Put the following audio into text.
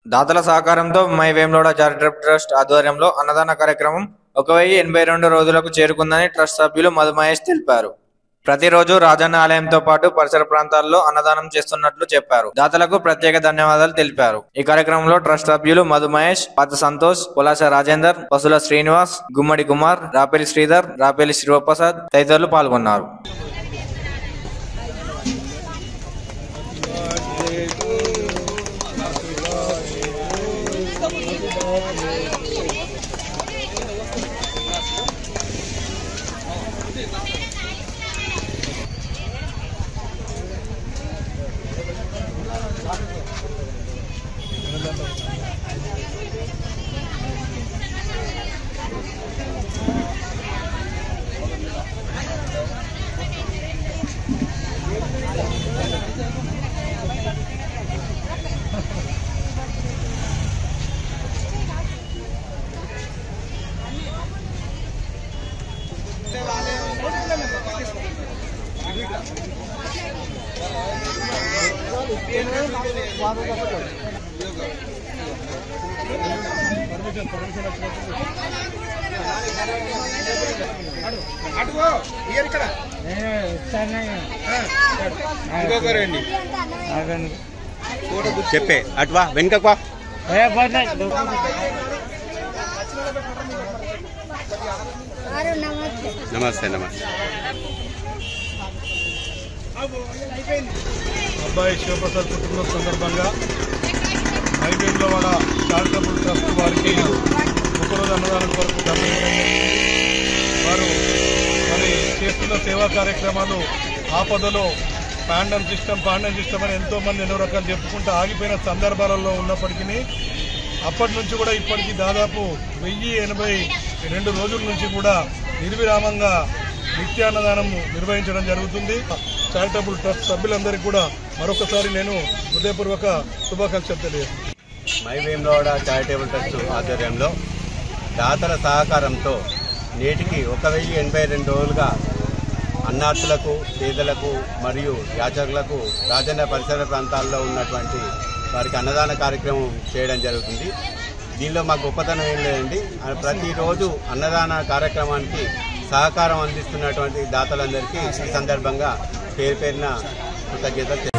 దాతల సహకారంతో my వేమ్లోడ charitable trust ఆధ్వర్యంలో అన్నదాన కార్యక్రమం ఒక వెయ్యి ఎనభై రెండు రోజులకు చేరుకుందని ట్రస్ట్ సభ్యులు మధు మహేష్ తెలిపారు ప్రతిరోజు రాజన్న ఆలయంతో పాటు పరిసర ప్రాంతాల్లో అన్నదానం చేస్తున్నట్లు చెప్పారు దాతలకు ప్రత్యేక ధన్యవాదాలు తెలిపారు ఈ కార్యక్రమంలో ట్రస్ట్ సభ్యులు మధు మహేష్ పాత సంతోష్ పులాస రాజేందర్ పసుల శ్రీనివాస్ గుమ్మడి కుమార్ రాపేలి శ్రీధర్ రాపేలి శివప్రసాద్ తదితరులు పాల్గొన్నారు అటుగో ఇయర్ ఇక్కడ ఇంకొకరండి చెప్పే అట్వా వెనుకకు వా. నమస్తే నమస్తే అబ్బాయి శివప్రసాద్ పుట్టినరోజు సందర్భంగా హైవేలో వాళ్ళ చారిటబుల్ ట్రస్ట్ వారికి ఒకరోజు అన్నదానం కొరకు డబ్బులు ఇవ్వడం జరిగింది. వారు మరి చేస్తున్న సేవా కార్యక్రమాలు ఆపదలో పాండమ్ సిస్టమ్ పాండమ్ సిస్టమ్ అని ఎంతో మంది ఎన్నో రకాలు చెప్పుకుంటూ ఆగిపోయిన సందర్భాలలో ఉన్నప్పటికీ అప్పటి నుంచి కూడా ఇప్పటికి దాదాపు వెయ్యి ఎనభై రెండు రోజుల నుంచి కూడా నిర్విరామంగా నిత్యాన్నదానం నిర్వహించడం జరుగుతుంది చారిటబుల్ ట్రస్ట్ సభ్యులందరికీ కూడా మరొకసారి నేను హృదయపూర్వక శుభాకాంక్షలు తెలియజేస్తున్నాను మై వేమ్లోడ చారిటబుల్ ట్రస్ట్ ఆధ్వర్యంలో దాతల సహకారంతో నేటికి ఒక వెయ్యి ఎనభై రెండు రోజులుగా అన్నార్థులకు పేదలకు మరియు యాచకులకు రాజన్న పరిసర ప్రాంతాల్లో ఉన్నటువంటి వారికి అన్నదాన కార్యక్రమం చేయడం జరుగుతుంది దీనిలో మా గొప్పతనం ఏం లేదండి ఆ ప్రతిరోజు అన్నదాన కార్యక్రమానికి సహకారం అందిస్తున్నటువంటి దాతలందరికీ ఈ సందర్భంగా పేరు పేరున కృతజ్ఞతలు తెలియ-